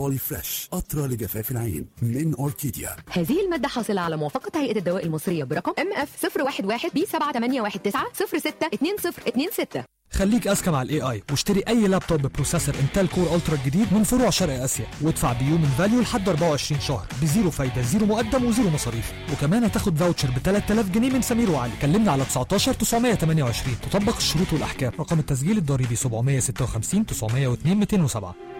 بولي فريش قطرة لجفاف العين من أوركيديا هذه المادة حاصلة على موافقة هيئة الدواء المصرية برقم ام اف 011 بي 7819 062026 خليك اذكى مع الاي اي واشتري اي لابتوب ببروسيسور انتل كور الترا الجديد من فروع شرق اسيا وادفع بيو من فاليو لحد 24 شهر بزيرو فايده زيرو مقدم وزيرو مصاريف وكمان هتاخد فاوتشر ب 3000 جنيه من سمير وعلي كلمنا على 19 928 تطبق الشروط والاحكام رقم التسجيل الضريبي 756 902 207